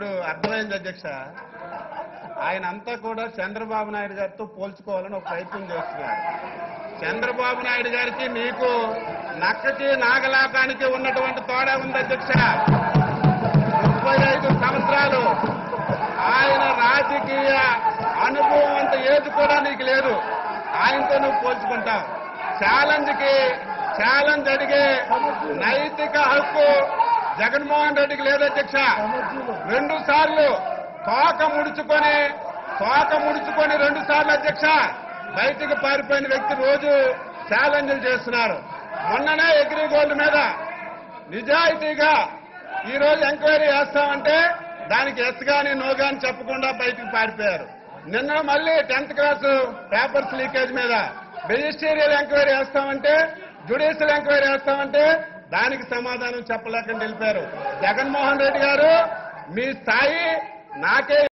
ఇప్పుడు అర్థమైంది అధ్యక్ష ఆయన అంతా కూడా చంద్రబాబు నాయుడు గారితో పోల్చుకోవాలని ఒక ప్రయత్నం చేస్తున్నారు చంద్రబాబు నాయుడు గారికి నీకు నక్కకి నాగలాకానికి ఉన్నటువంటి తోడా ఉంది అధ్యక్ష ముప్పై ఐదు సంవత్సరాలు ఆయన రాజకీయ అనుభవం అంత ఏది కూడా నీకు లేదు ఆయనతో నువ్వు పోల్చుకుంటావు ఛాలెంజ్ కి ఛాలెంజ్ అడిగే నైతిక హక్కు జగన్మోహన్ రెడ్డికి లేదు అధ్యక్ష రెండు సార్లు తోక ముడుచుకొని తోక ముడుచుకొని రెండు సార్లు అధ్యక్ష బయటికి పారిపోయిన వ్యక్తి రోజు ఛాలెంజ్లు చేస్తున్నారు మొన్ననే ఎగ్రి గోల్డ్ మీద నిజాయితీగా ఈ రోజు ఎంక్వైరీ చేస్తామంటే దానికి ఎస్ గాని నో గాని చెప్పకుండా బయటికి పారిపోయారు నిన్న మళ్ళీ టెన్త్ క్లాస్ పేపర్స్ లీకేజ్ మీద మెజిస్టీరియల్ ఎంక్వైరీ చేస్తామంటే జుడిషియల్ ఎంక్వైరీ చేస్తామంటే దానికి సమాధానం చెప్పలేకుండా వెళ్ళిపోయారు జగన్మోహన్ రెడ్డి గారు మీ స్థాయి నాకే